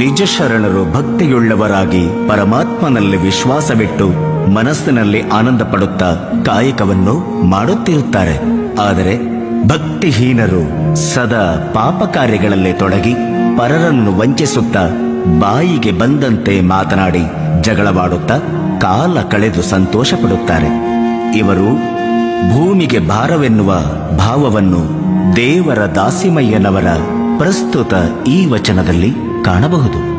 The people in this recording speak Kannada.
ನಿಜ ಶರಣರು ಭಕ್ತಿಯುಳ್ಳವರಾಗಿ ಪರಮಾತ್ಮನಲ್ಲಿ ವಿಶ್ವಾಸವಿಟ್ಟು ಮನಸ್ಸಿನಲ್ಲಿ ಆನಂದ ಪಡುತ್ತಾ ಕಾಯಕವನ್ನು ಮಾಡುತ್ತಿರುತ್ತಾರೆ ಆದರೆ ಭಕ್ತಿಹೀನರು ಸದಾ ಪಾಪ ಕಾರ್ಯಗಳಲ್ಲಿ ತೊಡಗಿ ಪರರನ್ನು ವಂಚಿಸುತ್ತಾ ಬಾಯಿಗೆ ಬಂದಂತೆ ಮಾತನಾಡಿ ಜಗಳವಾಡುತ್ತಾ ಕಾಲ ಕಳೆದು ಸಂತೋಷ ಪಡುತ್ತಾರೆ ಇವರು ಭೂಮಿಗೆ ಭಾರವೆನ್ನುವ ಭಾವವನ್ನು ದೇವರ ದಾಸಿಮಯ್ಯನವರ ಪ್ರಸ್ತುತ ಈ ವಚನದಲ್ಲಿ ಕಾಣಬಹುದು